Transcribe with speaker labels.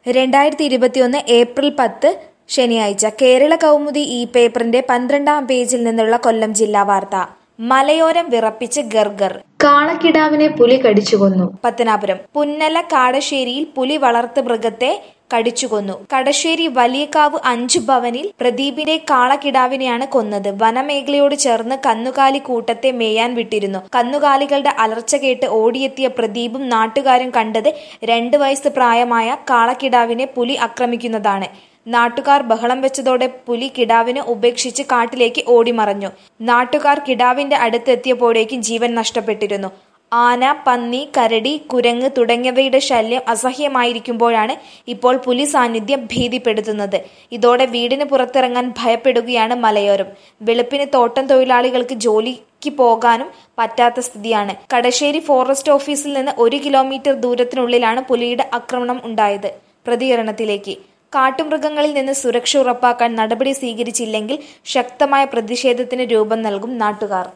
Speaker 1: രണ്ടായിരത്തി ഇരുപത്തിയൊന്ന് ഏപ്രിൽ പത്ത് ശനിയാഴ്ച കേരള കൗമുദി ഈ പേപ്പറിന്റെ പന്ത്രണ്ടാം പേജിൽ നിന്നുള്ള കൊല്ലം ജില്ലാ വാർത്ത മലയോരം വിറപ്പിച്ച് ഗർഗർ കാളക്കിടാവിനെ പുലി കടിച്ചുകൊന്നു പത്തനാപുരം പുന്നല കാടശ്ശേരിയിൽ പുലി വളർത്തു മൃഗത്തെ കടിച്ചുകൊന്നു കടശ്ശേരി വലിയകാവ് അഞ്ചു ഭവനിൽ പ്രദീപിന്റെ കാളക്കിടാവിനെയാണ് കൊന്നത് വനമേഖലയോട് ചേർന്ന് കന്നുകാലി കൂട്ടത്തെ മേയാൻ വിട്ടിരുന്നു കന്നുകാലികളുടെ അലർച്ച കേട്ട് ഓടിയെത്തിയ പ്രദീപും നാട്ടുകാരും കണ്ടത് രണ്ട് വയസ്സ് പ്രായമായ കാളക്കിടാവിനെ പുലി ആക്രമിക്കുന്നതാണ് നാട്ടുകാർ ബഹളം വെച്ചതോടെ പുലി കിടാവിനെ ഉപേക്ഷിച്ച് കാട്ടിലേക്ക് ഓടിമറഞ്ഞു നാട്ടുകാർ കിടാവിന്റെ അടുത്തെത്തിയപ്പോഴേക്കും ജീവൻ നഷ്ടപ്പെട്ടിരുന്നു ആന പന്നി കരടി കുരങ്ങ് തുടങ്ങിയവയുടെ ശല്യം അസഹ്യമായിരിക്കുമ്പോഴാണ് ഇപ്പോൾ പുലി സാന്നിധ്യം ഭീതിപ്പെടുത്തുന്നത് ഇതോടെ വീടിന് പുറത്തിറങ്ങാൻ ഭയപ്പെടുകയാണ് മലയോരം വെളുപ്പിന് തോട്ടം തൊഴിലാളികൾക്ക് ജോലിക്ക് പോകാനും പറ്റാത്ത സ്ഥിതിയാണ് കടശ്ശേരി ഫോറസ്റ്റ് ഓഫീസിൽ നിന്ന് ഒരു കിലോമീറ്റർ ദൂരത്തിനുള്ളിലാണ് പുലിയുടെ ആക്രമണം ഉണ്ടായത് പ്രതികരണത്തിലേക്ക് കാട്ടുമൃഗങ്ങളിൽ നിന്ന് സുരക്ഷ ഉറപ്പാക്കാൻ നടപടി സ്വീകരിച്ചില്ലെങ്കിൽ ശക്തമായ പ്രതിഷേധത്തിന് രൂപം നൽകും നാട്ടുകാർ